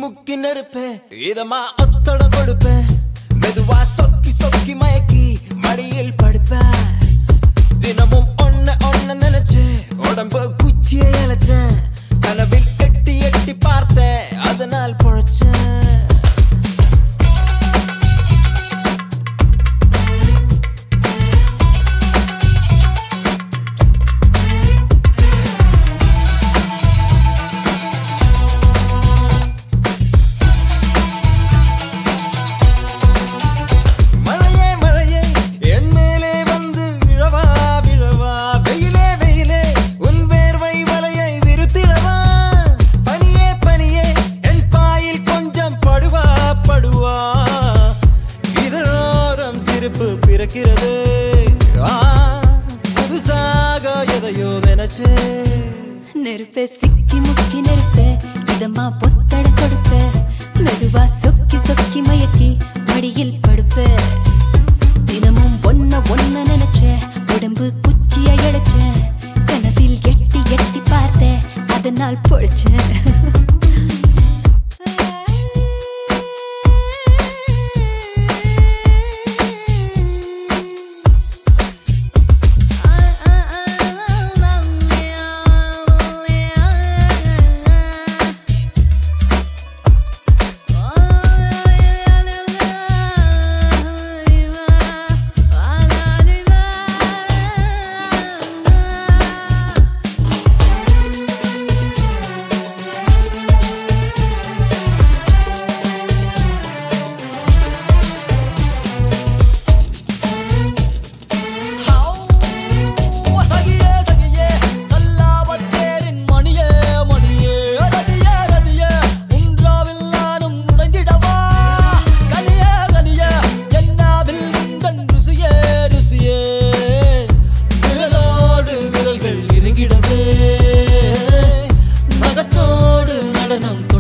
முக்கி நெருப்பேன் இதமா ஒத்தடம் கொடுப்பேன் மெதுவா சொக்கி சொக்கி மயக்கி மடியில் படுப்பேன் தினமும் ஒன்ன ஒன்ன நினைச்சு உடம்பு குச்சியை இழைச்சேன் கனவில் எட்டி எட்டி பார்த்தேன் அதனால் பொழைச்சேன் மழையே மழையே என் மேலே வந்து விழவா விழவா வெயிலே வெயிலே உன் வேர்வை வலையை விருத்திடவா பனியே பனியே என் பாயில் கொஞ்சம் படுவா படுவா இதழோரம் சிரிப்பு பிறக்கிறது ஆ, புதுசாக எதையோ நினைச்சே நெருப்பே சிக்கி முக்கி நெருப்பே இதமா பொத்தட கொடுப்பே மெதுவா சொக்கி சொக்கி மயக்கி மடியில் படுப்பே தினமும் ஒன்ன ஒன்ன நினைச்சே உடம்பு குச்சிய இழைச்சேன் கனவில் எட்டி எட்டி பார்த்தேன் அதனால் பொழைச்சேன் சகியே சகியே சல்லாபத்தேரின் மணியே மணியே ரதியே ரதியே உன்றாவில் நானும் நுழைந்திடவா கலியே கலியே என்னாவில் முந்தன் ருசியே ருசியே விரலோடு விரல்கள் இறங்கிடவே நகத்தோடு நடனம்